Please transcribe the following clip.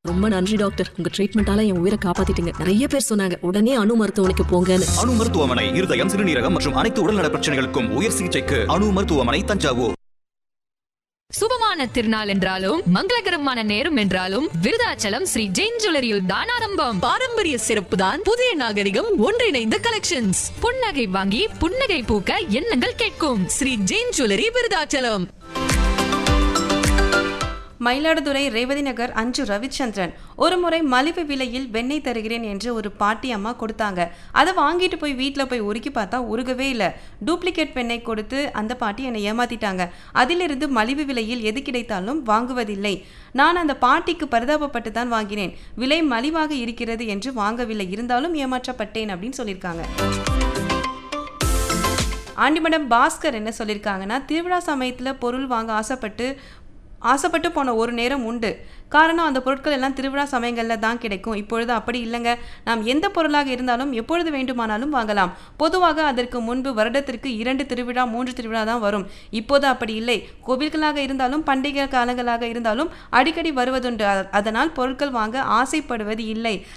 ரொம்ப நன்றி டாக்டர் உங்க ட்ரீட்மெண்டால என் உயிரை காப்பாத்திட்டீங்க நிறைய பேர் சொன்னாங்க உடனே அணு மருத்துவமனைக்கு போங்கன்னு அணு மருத்துவமனை இருதயம் சிறுநீரகம் மற்றும் அனைத்து உடல்நல பிரச்சனைகளுக்கும் உயர் சிகிச்சைக்கு அணு மருத்துவமனை தஞ்சாவூர் சுபமான திருநாள் என்றாலும் மங்களகரமான நேரம் என்றாலும் விருதாச்சலம் ஸ்ரீ ஜெயின் ஜுவல்லரியில் தான் ஆரம்பம் பாரம்பரிய சிறப்பு தான் புதிய நாகரிகம் ஒன்றிணைந்த கலெக்ஷன்ஸ் புன்னகை வாங்கி புன்னகை பூக்க எண்ணங்கள் கேட்கும் ஸ்ரீ ஜெயின் ஜுவல்லரி விருதாச்சலம் மயிலாடுதுறை ரேவதி நகர் அஞ்சு ரவிச்சந்திரன் ஒரு முறை மலிவு விலையில் வெண்ணெய் தருகிறேன் என்று ஒரு பாட்டி அம்மா கொடுத்தாங்க அதை வாங்கிட்டு போய் வீட்டில் போய் உருக்கி பார்த்தா உருகவே இல்லை டூப்ளிகேட் வெண்ணெய் கொடுத்து அந்த பாட்டி என்னை ஏமாத்திட்டாங்க அதிலிருந்து மலிவு விலையில் எது கிடைத்தாலும் வாங்குவதில்லை நான் அந்த பாட்டிக்கு பரிதாபப்பட்டு தான் வாங்கினேன் விலை மலிவாக இருக்கிறது என்று வாங்கவில்லை இருந்தாலும் ஏமாற்றப்பட்டேன் அப்படின்னு சொல்லியிருக்காங்க ஆண்டிமடம் பாஸ்கர் என்ன சொல்லியிருக்காங்கன்னா திருவிழா சமயத்தில் பொருள் வாங்க ஆசைப்பட்டு ஆசைப்பட்டு போன ஒரு நேரம் உண்டு காரணம் அந்த பொருட்கள் எல்லாம் திருவிழா சமயங்களில் தான் கிடைக்கும் இப்பொழுது அப்படி இல்லைங்க நாம் எந்த பொருளாக இருந்தாலும் எப்பொழுது வேண்டுமானாலும் வாங்கலாம் பொதுவாக அதற்கு முன்பு வருடத்திற்கு இரண்டு திருவிழா மூன்று திருவிழா தான் வரும் இப்போது அப்படி இல்லை கோவில்களாக இருந்தாலும் பண்டிகை காலங்களாக இருந்தாலும் அடிக்கடி வருவதுண்டு அ- அதனால் பொருட்கள் வாங்க ஆசைப்படுவது இல்லை